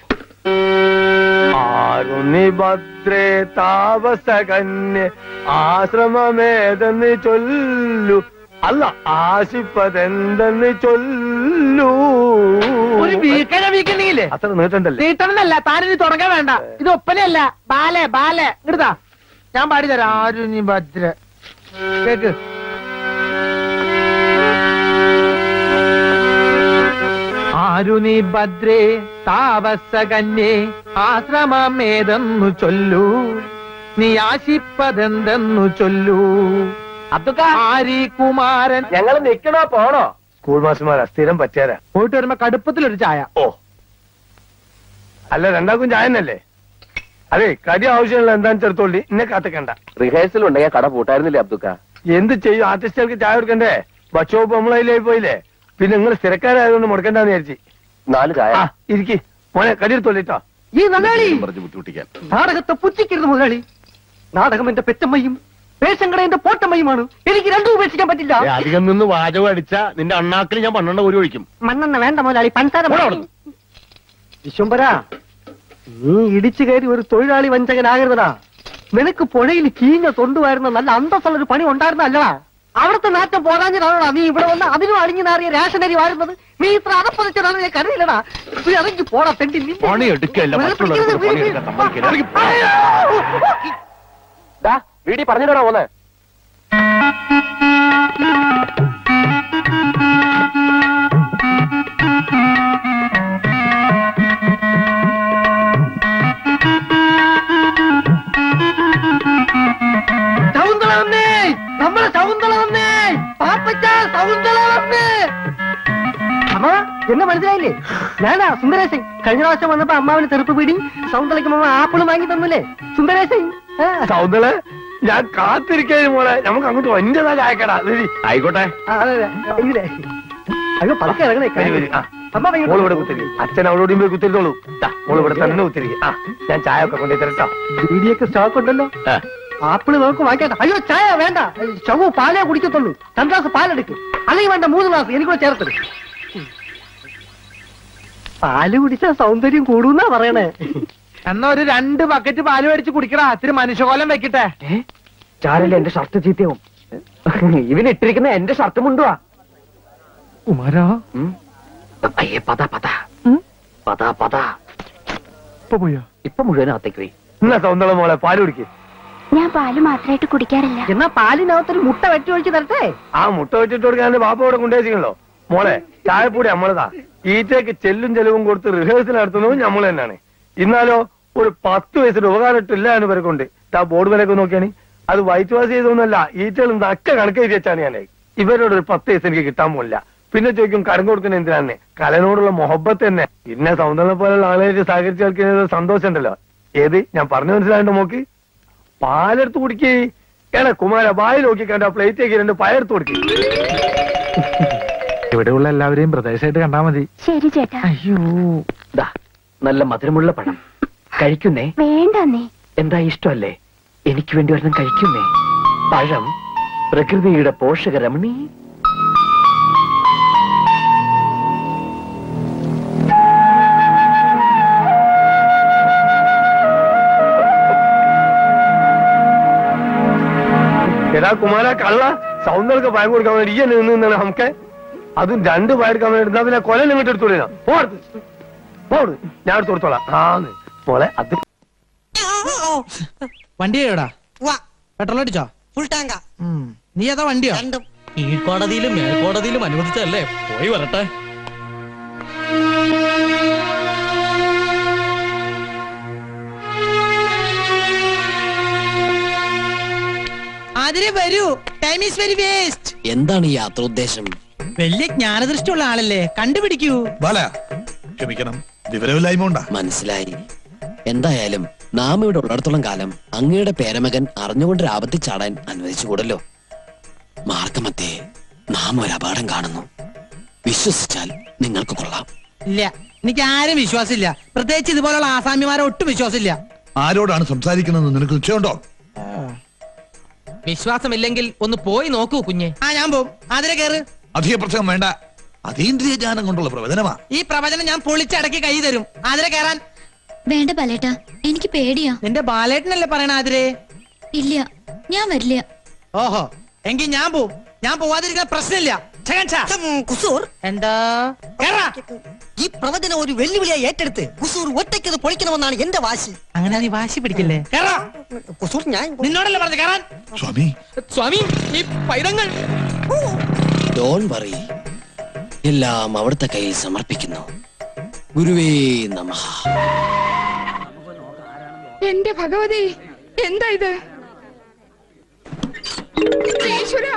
ആരുണി ഭദ്രേ താപസകന്യ ആശ്രമമേതെന്ന് ചൊല്ലു അല്ല ആശിപ്പതെന്തെന്ന് ചൊല്ലൂ ഒരു വീക്കണ വീക്കണ്ടെങ്കിലേ അത്ര നീട്ടണ്ടല്ലേ തീട്ടണമെന്നല്ല താനിനി തുടങ്ങാൻ വേണ്ട ഇത് ഒപ്പനയല്ല ബാലെ ബാലെ ഇടുതാ ഞാൻ പാടിത്തരാം ആരും നീ ഭദ്ര കേക്ക് ആരു നീ ഭദ്രേ താപസകന്യേ ആശ്രമമേതെന്നു ചൊല്ലൂ നീ ആശിപ്പതെന്തെന്നു ചൊല്ലൂ അബ്ദുക്ക ആരി കുമാരൻ ഞങ്ങൾ നിക്കണോ പോണോ സ്കൂൾ മാസ്റ്റർമാരാ സ്ഥിരം പറ്റിയാരാ പോയിട്ട് വരുമ്പോ കടുപ്പത്തിലൊരു ചായ ഓ അല്ല രണ്ടാക്കും ചായനല്ലേ അതെ കടി ആവശ്യമുള്ള എന്താന്ന് ചെറുത്തോളി ഇന്നെ കാത്തക്കണ്ട റിഹേഴ്സൽ ഉണ്ടെങ്കിൽ കട പൂട്ടായിരുന്നില്ലേ അബ്ദുക്ക എന്ത് ചെയ്യും ആർട്ടിസ്റ്റുകൾക്ക് ചായ കൊടുക്കണ്ടേ ബച്ചോപ്പ് നമ്മളതിലായി പോയില്ലേ പിന്നെ നിങ്ങൾ സ്ഥിരക്കാരായതുകൊണ്ട് മുടക്കണ്ടെന്ന് വിചാരിച്ചു നാല് ചായ ആ ഇരിക്കി മോനെ കടി എടുത്തോളിട്ടോ ഈ നന്നാളി പറഞ്ഞു ബുദ്ധിമുട്ടിക്കാൻ നാടകത്തെ പുച്ഛിക്കരുത് മുതലാളി നാടകം എന്റെ പെറ്റമ്മയും പേശങ്കട എന്റെ പോട്ടമ്മയുമാണ് എനിക്ക് രണ്ടും ഉപേക്ഷിക്കാൻ പറ്റില്ല അധികം നിന്ന് വാചകം അടിച്ച നിന്റെ അണ്ണാക്കിൽ ഞാൻ പന്ത്രണ്ട് ഒരു ഒഴിക്കും മണ്ണെണ്ണ വേണ്ട മുതലാളി പഞ്ചാര വിശ്വംബര നീ ഇടിച്ചു കയറി ഒരു തൊഴിലാളി വഞ്ചകനാകരുതടാ നിനക്ക് പുഴയിൽ കീഞ്ഞ തൊണ്ടുവായിരുന്ന നല്ല അന്തസ്സുള്ള ഒരു പണി ഉണ്ടായിരുന്നല്ലടാ അവിടുത്തെ നാറ്റം പോരാഞ്ഞിട്ടാണോടാ നീ ഇവിടെ വന്ന് അതിനും അഴിഞ്ഞു നാറിയ റേഷനരി വാരുന്നത് നീ ഇത്ര അതപ്പതിച്ചതാണ് ഞാൻ കരുതില്ലടാ നീ ഇറങ്ങി പോടാ തെണ്ടി നിന്റെ- പണിയെടുക്കല്ല, മറ്റുള്ളവർക്ക് കൂടെ പണിയെടുക്കാൻ സമ്മതിക്കില്ല. ഇറങ്ങി പോ. ദാ വീടി പറഞ്ഞിട്ടാണോ പോന്നെ ശകുന്തള വന്നേ നമ്മളെ ശകുന്തള വന്നേ പാപ്പച്ച ശകുന്തള വന്നേ അമ്മ എന്നെ മനസ്സിലായില്ലേ ഞാനാ സുന്ദരേശൻ കഴിഞ്ഞ പ്രാവശ്യം വന്നപ്പോ അമ്മാവിന് ചെറുപ്പ് പിടി സൗന്ദര്യക്ക് മാമ ആപ്പിള് വാങ്ങി തന്നില്ലേ സുന്ദരേശൻ ആ. സൗന്ദര്യ ഞാൻ കാത്തിരിക്കാനും മോളെ നമുക്ക് അങ്ങോട്ട് വന്റതാ ചായക്കടാ വരി. ആയിക്കോട്ടെ ആ, അതെ, അതെ. എങ്കിലേ അയ്യോ പതുക്കെ ഇറങ്ങണേ വരി, വരി. ആ. അമ്മ ഭയങ്കര- മോള് ഇവിടെ കുത്തിരിക്കും അച്ഛൻ അവളോടും പോയി കുത്തിരുത്തോളൂ ദാ, മോള് ഇവിടെ തന്നെ കുത്തിരിക്കും ആ ഞാൻ ചായ ഒക്കെ കൊണ്ടു തരട്ടോ ബീഡിയൊക്കെ സ്റ്റോക്ക് ഉണ്ടല്ലോ ആ. ആപ്പിള് നോക്ക് വാങ്ങിക്കട്ടെ അയ്യോ ചായ വേണ്ട ചവു പാലേ കുടിക്കത്തുള്ളൂ രണ്ട് ഗ്ലാസ് പാലെടുക്ക് അല്ലെങ്കിൽ വേണ്ട മൂന്ന് ഗ്ലാസ് എനിക്കൂടെ ചേർത്തത് പാല് കുടിച്ചാ സൗന്ദര്യം കൂടുന്നാ പറയണേ എന്നാ ഒരു രണ്ട് ബക്കറ്റ് പാല് മേടിച്ച് കുടിക്കടാ ഇത്തിരി മനുഷ്യകോലം വെക്കട്ടെ ചാരല്ലേ എന്റെ ഷർട്ട് ചീത്തയാവും ഇവന് ഇട്ടിരിക്കുന്ന എന്റെ ഷർട്ട് മുണ്ടുവാ കുമാരാ ഉം. അയ്യേ പത പത പത പത ഇപ്പൊ പോയോ ഇപ്പൊ മുഴുവൻ അകത്തേക്ക് പോയി എന്നാ സൗന്ദര്യ മോളെ പാല് കുടിക്ക് ഞാൻ പാല് മാത്രമായിട്ട് കുടിക്കാറില്ല എന്നാ പാലിനകത്തൊരു മുട്ട വെട്ടി ഒഴിച്ച് തരട്ടെ ആ മുട്ട വെച്ചിട്ട് കൊടുക്കാൻ ബാപ്പ ഇവിടെ കൊണ്ടുവച്ചിട്ടുണ്ടല്ലോ മോളെ ചായപ്പൊടി നമ്മളതാ ഈറ്റയ്ക്ക് ചെല്ലും ചെലവും കൊടുത്ത് റിഹേഴ്സൽ നടത്തുന്നതും നമ്മൾ തന്നെയാണ് ഇന്നാലോ ഒരു പത്ത് വയസ്സിന് ഉപകാരമിട്ടില്ല എന്ന് ഇവർക്കുണ്ട് ആ ബോർഡ് വിലയൊക്കെ നോക്കിയാണ് അത് വൈറ്റ് വാഷ് ചെയ്തൊന്നുമല്ല ഈറ്റകൾ നക്ക കണക്ക് എഴുതി വെച്ചാണ് ഞാൻ ഇവരോട് ഒരു പത്ത് വയസ്സ് എനിക്ക് കിട്ടാൻ പോലില്ല പിന്നെ ചോദിക്കും കരം കൊടുക്കുന്ന എന്തിനാണ് കലനോടുള്ള മൊഹബത്ത് തന്നെ പിന്നെ സൗന്ദര്യം പോലുള്ള ആളുകളായിട്ട് സഹകരിച്ച് കളിക്കുന്നത് സന്തോഷം ഉണ്ടല്ലോ ഏത് ഞാൻ പറഞ്ഞു മനസ്സിലായിട്ട് നോക്ക് പാലെടുത്ത് കുടിക്കേ ഏടാ കുമാര വായി നോക്കി കണ്ട പ്ലേറ്റേക്ക് രണ്ട് പയർത്ത് കൊടുക്കേ ഇവിടെയുള്ള എല്ലാവരെയും പ്രദേശമായിട്ട് കണ്ടാ മതി ശരി ചേട്ടാ അയ്യോ ദാ നല്ല മധുരമുള്ള പഴം കഴിക്കുന്നേ വേണ്ടന്നേ എന്താ ഇഷ്ടമല്ലേ എനിക്ക് വേണ്ടി ഒരെണ്ണം കഴിക്കുന്നേ പഴം പ്രകൃതിയുടെ പോഷകരമണി എടാ കുമാര കള്ള സൗന്ദര്യ പയം കൊടുക്കാൻ വേണ്ടി ഈ നിന്ന് നിന്നാണ് നമുക്ക് അതും രണ്ട് പയർക്കാൻ വേണ്ടി എന്നാ പിന്നെ കൊല നിങ്ങോട്ട് എടുത്തോളൂ പോടുത്ത് പോട് ഞാൻ എടുത്ത് കൊടുത്തോളാം ആന്ന് മോളെ അത് വണ്ടി എവിടാ പെട്രോൾ അടിച്ചോ ഫുൾ ടാങ്കാ ഉം. നീ ഏതാ വണ്ടിയോ രണ്ടും കീഴ്ക്കോടതിയിലും മേൽക്കോടതിയിലും അനുവദിച്ചല്ലേ പോയി വരട്ടെ അതിരെ വരൂ ടൈം ഈസ് വെരി വേസ്റ്റ് എന്താണ് ഈ യാത്രോദ്ദേശം വലിയ ജ്ഞാനദൃഷ്ടിയുള്ള ആളല്ലേ കണ്ടുപിടിക്കൂ ബാല ക്ഷമിക്കണം വിവരമില്ലായ്മ ഉണ്ടാ മനസ്സിലായി എന്തായാലും നാം ഇവിടെ ഉള്ളിടത്തോളം കാലം അങ്ങയുടെ പേരമകൻ അറിഞ്ഞുകൊണ്ട് ആപത്തിൽ ചാടാൻ അനുവദിച്ചുകൂടല്ലോ മാർഗമത്തെ നാം ഒരു അപകടം കാണുന്നു വിശ്വസിച്ചാൽ നിങ്ങൾക്ക് കൊള്ളാം ഇല്ല എനിക്ക് ആരും വിശ്വാസമില്ല പ്രത്യേകിച്ച് ഇതുപോലുള്ള ആസാമിമാരെ ഒട്ടും വിശ്വാസമില്ല ആരോടാണ് സംസാരിക്കണമെന്ന് നിനക്ക് നിശ്ചയമുണ്ടോ വിശ്വാസമില്ലെങ്കിൽ ഒന്ന് പോയി നോക്കൂ കുഞ്ഞെ ആ ഞാൻ പോവും അതിരെ കയറ് അധിക പ്രസംഗം വേണ്ട അതീന്ദ്രിയ ജ്ഞാനം കൊണ്ടുള്ള പ്രവചനമാ ഈ പ്രവചനം ഞാൻ പൊളിച്ചടക്കി കൈ തരും അതിരെ കയറാൻ വേണ്ട ബാലേട്ടാ എനിക്ക് പേടിയാ നിന്റെ ബാലേട്ടനല്ലേ പറയണ അതിരെ ഇല്ല ഞാൻ വരില്ല ഓഹോ എങ്കിൽ ഞാൻ പോവും ഞാൻ പോവാതിരിക്കുന്ന പ്രശ്നമില്ല ഛകൻ ഛ. കുസൂർ എന്താ കേറാ. ഈ പ്രവചനം ഒരു വെല്ലുവിളിയായി ഏറ്റെടുത്ത് കുസൂർ ഒറ്റയ്ക്കത് പൊളിക്കണമെന്നാണ് എന്റെ വാശി അങ്ങനെ നീ വാശി പിടിക്കില്ലേ കേറാ. കുസൂർ ഞാൻ നിന്നോടല്ലേ പറഞ്ഞു കയറാൻ സ്വാമി സ്വാമി ഈ പൈതങ്ങൾ ഡോൺ വറി എല്ലാം അവിടുത്തെ കയ്യിൽ സമർപ്പിക്കുന്നു ഗുരുവേ നമഃ എന്റെ ഭഗവതി എന്താ ഇത് ഈശ്വരാ.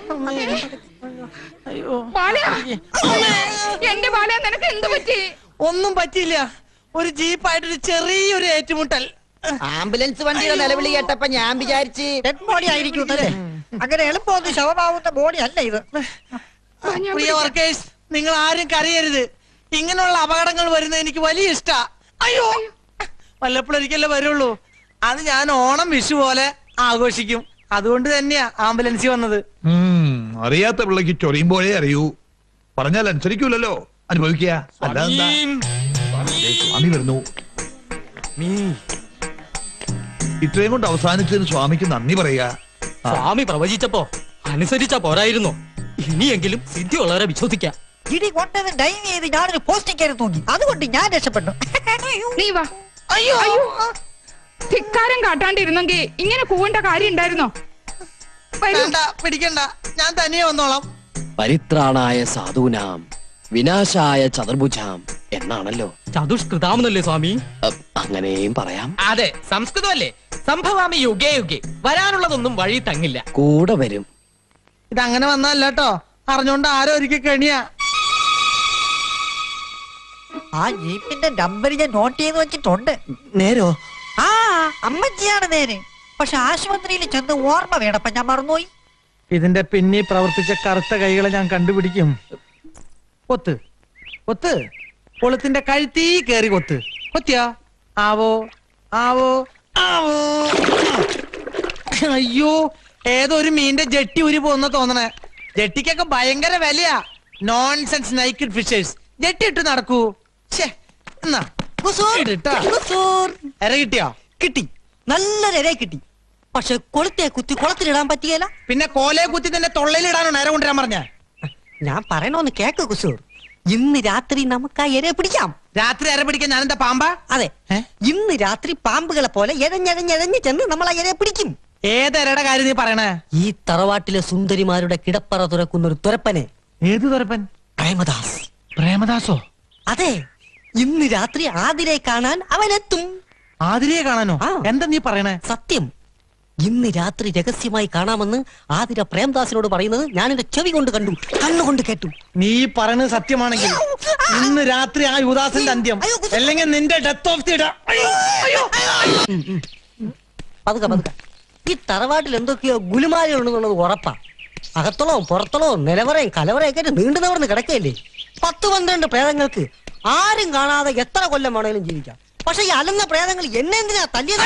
ബാലയാ. എന്റെ ബാല നിനക്ക് എന്ത് പറ്റി ഒന്നും പറ്റിയില്ല ഒരു ജീപ്പായിട്ടൊരു ചെറിയൊരു ഏറ്റുമുട്ടൽ ആംബുലൻസ് വണ്ടിയുടെ നിലവിളി കേട്ടപ്പോ ഞാൻ വിചാരിച്ച് ഡെഡ് ബോഡി ആയിരിക്കും അല്ലേ അങ്ങനെ എളുപ്പമൊന്നും ശവമാവുന്ന ബോഡി അല്ല ഇത് പ്രിയ വർക്കേഴ്സ് നിങ്ങൾ ആരും കരയരുത് ഇങ്ങനെയുള്ള അപകടങ്ങൾ വരുന്നത് എനിക്ക് വലിയ ഇഷ്ടാ അയ്യോ വല്ലപ്പോഴൊരിക്കലേ വരുള്ളൂ അത് ഞാൻ ഓണം വിഷു പോലെ ആഘോഷിക്കും അതുകൊണ്ട് തന്നെയാ ആംബുലൻസിൽ വന്നത് ഉം, അറിയാത്ത പിള്ളക്ക് ചൊറിയുമ്പോഴേ അറിയൂ പറഞ്ഞാൽ അനുസരിക്കൂലല്ലോ അനുഭവിക്കുക അല്ലാതെന്താ ദേ, സ്വാമി വരുന്നു ഇത്രയും കൊണ്ട് അവസാനിച്ചതിന് സ്വാമിക്ക് നന്ദി പറയാ സ്വാമി പ്രവചിച്ചപ്പോ അനുസരിച്ച പോരായിരുന്നു ഇനിയെങ്കിലും സിദ്ധിയുള്ളവരെ വിശ്വസിക്കാം ഇടി കൊണ്ടത് ഡൈവ് ചെയ്ത് ഞാനൊരു പോസ്റ്റ് കയറി തൂങ്ങി അതുകൊണ്ട് ഞാൻ രക്ഷപ്പെട്ടു നീ വാ അയ്യോ അയ്യോ ധിക്കാരം കാട്ടാണ്ടിരുന്നെങ്കിൽ ഇങ്ങനെ കൂവേണ്ട കാര്യം ഉണ്ടായിരുന്നോ വരൂ. വേണ്ട പിടിക്കണ്ട ഞാൻ തനിയെ വന്നോളാം പരിത്രാണായ സാധൂനാം വിനാശായ ചതുർഭുജാം എന്നാണല്ലോ ചതുഷ്കൃതാമെന്നല്ലേ സ്വാമി അങ്ങനെയും പറയാം അതെ സംസ്കൃതമല്ലേ സംഭവാമി യുഗേ യുഗേ വരാനുള്ളതൊന്നും വഴി തങ്ങില്ല കൂടെ വരും ഇത് അങ്ങനെ വന്നല്ല കേട്ടോ അറിഞ്ഞോണ്ട് ആരോ ഒരിക്കൽ കെണിയാ ആ ജീപ്പിന്റെ നമ്പർ ഞാൻ നോട്ട് ചെയ്ത് വെച്ചിട്ടുണ്ട് നേരോ ആ അമ്മച്ചിയാണ് നേര് പക്ഷെ ആശുപത്രിയിൽ ചെന്ന് ഓർമ്മ വേണപ്പ ഞാൻ മറന്നുപോയി ഇതിന്റെ പിന്നിൽ പ്രവർത്തിച്ച കറുത്ത കൈകളെ ഞാൻ കണ്ടുപിടിക്കും കൊത്ത് കൊത്ത് കൊളുത്തിന്റെ കഴുത്തീ കേറി കൊത്ത് കൊത്തിയാ ആവോ ആവോ ആവോ അയ്യോ ഏതോ ഒരു മീന്റെ ജെട്ടി ഉരി പോകുന്ന തോന്നണേ ജെട്ടിക്കൊക്കെ ഭയങ്കര വിലയാ നോൺസെൻസ് നൈക്കഡ് ഫിഷേഴ്സ് ജെട്ടി ഇട്ട് നടക്കൂ ഛേ, എന്നാ ഇട്ടാ. എര കിട്ടിയോ കിട്ടി നല്ലൊരു ഇരയെ കിട്ടി പക്ഷെ കൊളുത്തെ കുത്തി കുളത്തിലിടാൻ പറ്റിയല്ല പിന്നെ കോലയെ കുത്തി തന്നെ തൊള്ളയിലിടാനോ നേരെ കൊണ്ടുവരാൻ പറഞ്ഞ ഞാൻ പറയണോന്ന് കേക്ക് കുസൂർ ഇന്ന് രാത്രി നമുക്ക് ആ ഇരയെ പിടിക്കാം രാത്രി അര പിടിക്കാൻ ഞാനെന്താ പാമ്പാ അതെ ഇന്ന് രാത്രി പാമ്പുകളെ പോലെ എഴഞ്ഞഴഞ്ഞഴഞ്ഞ് ചെന്ന് നമ്മൾ ആ ഇരയെ പിടിക്കും ഏതരയുടെ കാര്യം നീ പറയണേ ഈ തറവാട്ടിലെ സുന്ദരിമാരുടെ കിടപ്പറ തുറക്കുന്ന ഒരു തുരപ്പനെ ഏത് തുരപ്പൻ പ്രേമദാസ് പ്രേമദാസോ അതെ ഇന്ന് രാത്രി ആതിരെ കാണാൻ അവനെത്തും ആതിരയെ കാണാനോ എന്താ നീ പറയണേ സത്യം ഇന്ന് രാത്രി രഹസ്യമായി കാണാമെന്ന് ആതിര പ്രേംദാസിനോട് പറയുന്നത് ഞാൻ എന്റെ ചെവി കൊണ്ട് കണ്ടു കണ്ണുകൊണ്ട് കേട്ടു നീ പറയുന്നത് സത്യമാണെങ്കിൽ ഇന്ന് രാത്രി ആ യുദാസിന്റെ അന്ത്യം അല്ലെങ്കിൽ നിന്റെ ഡെത്ത് ഓഫ് ദി പതുക്കെ പതുക്കെ ഈ തറവാട്ടിൽ എന്തൊക്കെയോ ഗുലുമാലുണ്ടെന്നുള്ളത് ഉറപ്പാ അകത്തളവും പുറത്തളവും നിലവറയും കലവറയൊക്കെ ആയിട്ട് നീണ്ടു നിവർന്ന് കിടക്കയില്ലേ പത്ത് പന്ത്രണ്ട് പ്രേതങ്ങൾക്ക് ആരും കാണാതെ എത്ര കൊല്ലം വേണേലും ജീവിക്കാം പക്ഷെ ഈ അലന്ന പ്രേതങ്ങൾ എന്നെ എന്തിനാ തല്ലിയത്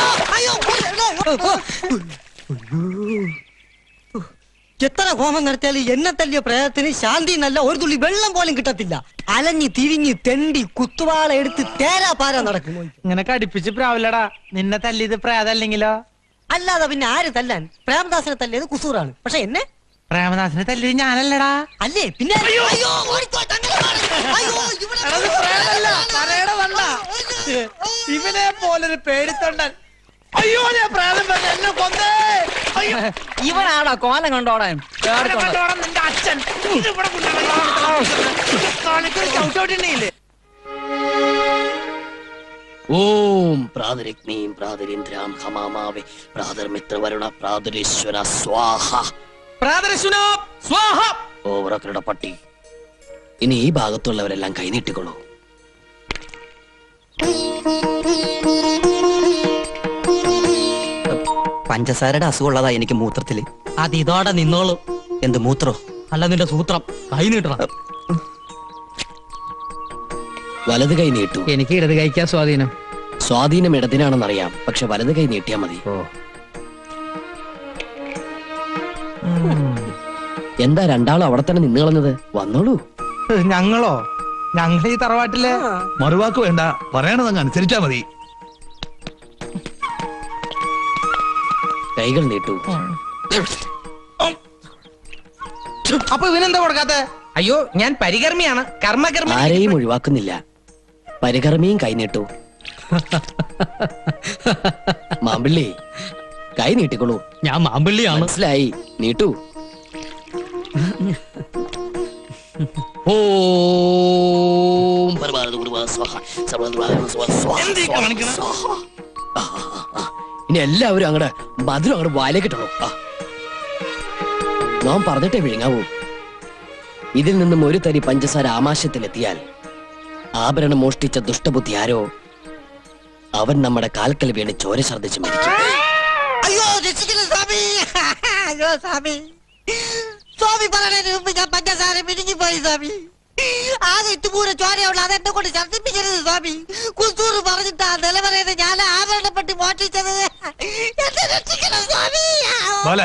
എത്ര ഹോമം നടത്തിയാലും എന്നെ തല്ലിയ പ്രേതത്തിന് ശാന്തി നല്ല ഒരു തുള്ളി വെള്ളം പോലും കിട്ടത്തില്ല അലഞ്ഞി തിരിഞ്ഞ് തെണ്ടി കുത്തുവാള എടുത്ത് തേരാ പാരാ നടക്കും ഇങ്ങനെ കടിപ്പിച്ച് പ്രാവില്ലടാ നിന്നെ തല്ലിയത് പ്രേതല്ലെങ്കിലോ അല്ലാതെ പിന്നെ ആര് തല്ലാൻ പ്രേമദാസിനെ തല്ലിയത് കുസൂറാണ് പക്ഷെ എന്നെ പ്രേമദാസിനെ തല്ലിയത് ഞാനല്ലടാ അല്ലേ പിന്നെ അയ്യോ, ഓടിക്കോ, തങ്ങളെ മാറ്. അയ്യോ, ഇവിടെ ഇവനെ പോലൊരു പേടിത്തൊണ്ടൻ അയ്യോ ഞാൻ പ്രേതം പറഞ്ഞ എന്നെ കൊന്നേ അയ്യോ ഇവനാണോ കോലം കൊണ്ടോടാൻ അവനെ കണ്ടോടാ നിന്റെ അച്ഛൻ ഇത് ഇവിടെ കൊണ്ടുവരണം. ചവിട്ടോട്ടിണ്ടേ ഓം പ്രാതരഗ്നീം പ്രാതരീന്ദ്രാം ഹമാമാവേ പ്രാതർമിത്രവരുണ പ്രാതരീശ്വര സ്വാഹ പ്രാതരശുനോ സ്വാഹ ഓവറക്കരുടെ പട്ടി ഇനി ഈ ഭാഗത്തുള്ളവരെല്ലാം കൈനീട്ടിക്കൊള്ളൂ പഞ്ചസാരയുടെ അസുഖമുള്ളതാ എനിക്ക് മൂത്രത്തില് അത് ഇതോടെ നിന്നോളൂ എന്ത് മൂത്രോ അല്ല നിന്റെ സൂത്രം കൈ നീട്ടണം വലത് കൈ നീട്ടു എനിക്ക് ഇടത് കഴിക്കാൻ സ്വാധീനം സ്വാധീനം ഇടതിനാണെന്നറിയാം പക്ഷെ വലത് കൈ നീട്ടിയാ മതി എന്താ രണ്ടാളും അവിടെ തന്നെ നിന്ന് കളഞ്ഞത് വന്നോളൂ ഞങ്ങളോ ഞങ്ങൾ ഈ തറവാട്ടിലെ മറുവാക്ക് വേണ്ട പറയണതങ്ങ് അനുസരിച്ചാ മതി കൈകൾ നീട്ടു അപ്പൊ ഇവനെന്താ കൊടുക്കാത്ത അയ്യോ ഞാൻ പരികർമ്മിയാണ് കർമ്മകർമ്മി ആരെയും ഒഴിവാക്കുന്നില്ല പരികർമ്മിയും കൈ നീട്ടു മാമ്പിള്ളി കൈ നീട്ടിക്കൊള്ളൂ ഞാൻ മാമ്പിള്ളിയാണ് മനസ്സിലായി നീട്ടു ഓം പരമാനന്ദ ഗുരുവാ സ്വാഹ സർവ്വധർമ്മാണ സ്വാഹ സ്വാഹ സ്വാഹ സ്വാഹ. ആ, ആ, ആ. ഇനി എല്ലാവരും അങ്ങടെ മധുരം അങ്ങോട്ട് വായിലേക്ക് ഇട്ടണോ ആ നാം പറഞ്ഞിട്ടേ വിഴുങ്ങാവൂ ഇതിൽ നിന്നും ഒരു തരി പഞ്ചസാര ആമാശയത്തിലെത്തിയാൽ ആഭരണം മോഷ്ടിച്ച ദുഷ്ടബുദ്ധി ആരോ അവൻ നമ്മുടെ കാൽക്കൽ വീണ് ചോര ഛർദ്ദിച്ച് മരിക്കും അയ്യോ രക്ഷിക്കണം സ്വാമി അയ്യോ സ്വാമി സ്വാമി പറയുന്നതിന് മുമ്പ് ഞാൻ പഞ്ചസാര പിരിഞ്ഞു പോയി സ്വാമി ആകെ ഇത്തുപൂര ചോരയുള്ള അതെന്നെ കൊണ്ട് ഛർദ്ദിപ്പിക്കരുത് സ്വാമി കുസൂർ പറഞ്ഞിട്ടാ നിലവറയത് ഞാൻ ആഭരണപ്പെട്ട് മോഷ്ടിച്ചത് എന്നെ രക്ഷിക്കണം സ്വാമി ബാല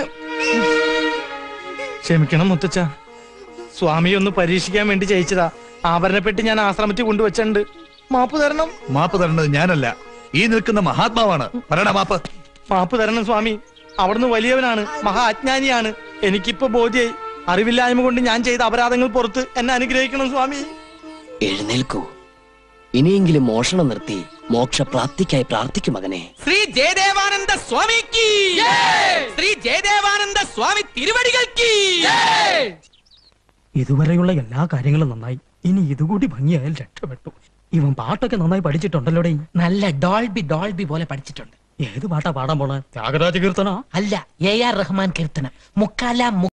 ക്ഷമിക്കണം മുത്തച്ഛ സ്വാമി ഒന്ന് പരീക്ഷിക്കാൻ വേണ്ടി ജയിച്ചതാ ആഭരണപ്പെട്ടി ഞാൻ ആശ്രമത്തിൽ കൊണ്ടുവച്ചിട്ടുണ്ട് മാപ്പ് തരണം മാപ്പ് തരേണ്ടത് ഞാനല്ല ഈ നിൽക്കുന്ന മഹാത്മാവാണ് പറയണ മാപ്പ് മാപ്പ് തരണം സ്വാമി അവിടുന്ന് വലിയവനാണ് മഹാ അജ്ഞാനിയാണ് എനിക്കിപ്പോ ബോധ്യായി അറിവില്ലായ്മ കൊണ്ട് ഞാൻ ചെയ്ത അപരാധങ്ങൾ പുറത്ത് എന്നെ അനുഗ്രഹിക്കണം സ്വാമി എഴുന്നേൽക്കൂ ഇനിയെങ്കിലും മോഷണം നിർത്തി മോക്ഷപ്രാപ്തിക്കായി പ്രാർത്ഥിക്കും മകനെ ശ്രീ ജയദേവാനന്ദ സ്വാമിക്ക് ശ്രീ ജയദേവാനന്ദ സ്വാമി തിരുവടികൾക്ക് ഇതുവരെയുള്ള എല്ലാ കാര്യങ്ങളും നന്നായി ഇനി ഇതുകൂടി ഭംഗിയായാൽ രക്ഷപ്പെട്ടു ഇവൻ പാട്ടൊക്കെ നന്നായി പഠിച്ചിട്ടുണ്ടല്ലോടെ നല്ല ഡോൾബി ഡോൾബി പോലെ പഠിച്ചിട്ടുണ്ട് ഏത് പാട്ടാ പാടാൻ പോണേ ത്യാഗരാജ കീർത്തന അല്ല എ ആർ റഹ്മാൻ കീർത്തനം മുക്കാല